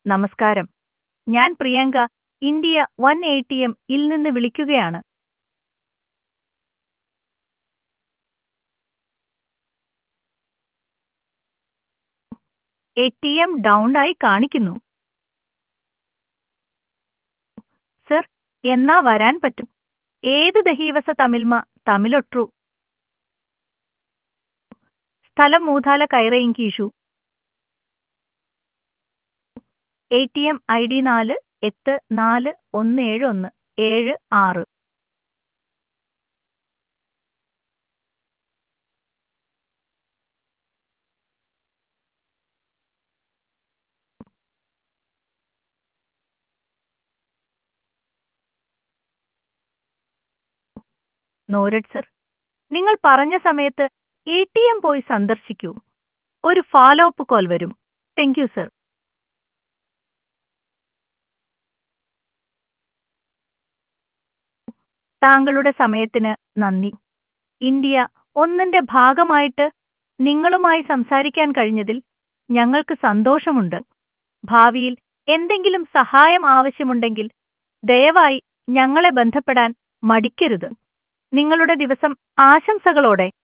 നമസ്കാരം ഞാൻ Priyanka India one A T M ഇൽ നിന്ന് വിളിക്കുകയാണ് എ ടി എം ഡൗൺ ആയി കാണിക്കുന്നു സർ എന്നാ വരാൻ പറ്റും ഏത് ദഹീവസ തമിൽമ തമിഴൊട്ടു സ്ഥലം മൂതാല കൈറയും കീഷു A T M I D നാല് എട്ട് നാല് ഒന്ന് ഏഴ് ഒന്ന് ഏഴ് ആറ് നോരഡ് സർ നിങ്ങൾ പറഞ്ഞ സമയത്ത് എ ടി എം പോയി സന്ദർശിക്കൂ ഒരു ഫോളോ അപ്പ് കോൾ വരും താങ്ക് യു സർ താങ്കളുടെ സമയത്തിന് നന്ദി ഇന്ത്യ ഒന്നിന്റെ ഭാഗമായിട്ട് നിങ്ങളുമായി സംസാരിക്കാൻ കഴിഞ്ഞതിൽ ഞങ്ങൾക്ക് സന്തോഷമുണ്ട് ഭാവിയിൽ എന്തെങ്കിലും സഹായം ആവശ്യമുണ്ടെങ്കിൽ ദയവായി ഞങ്ങളെ ബന്ധപ്പെടാൻ മടിക്കരുത് നിങ്ങളുടെ ദിവസം ആശംസകളോടെ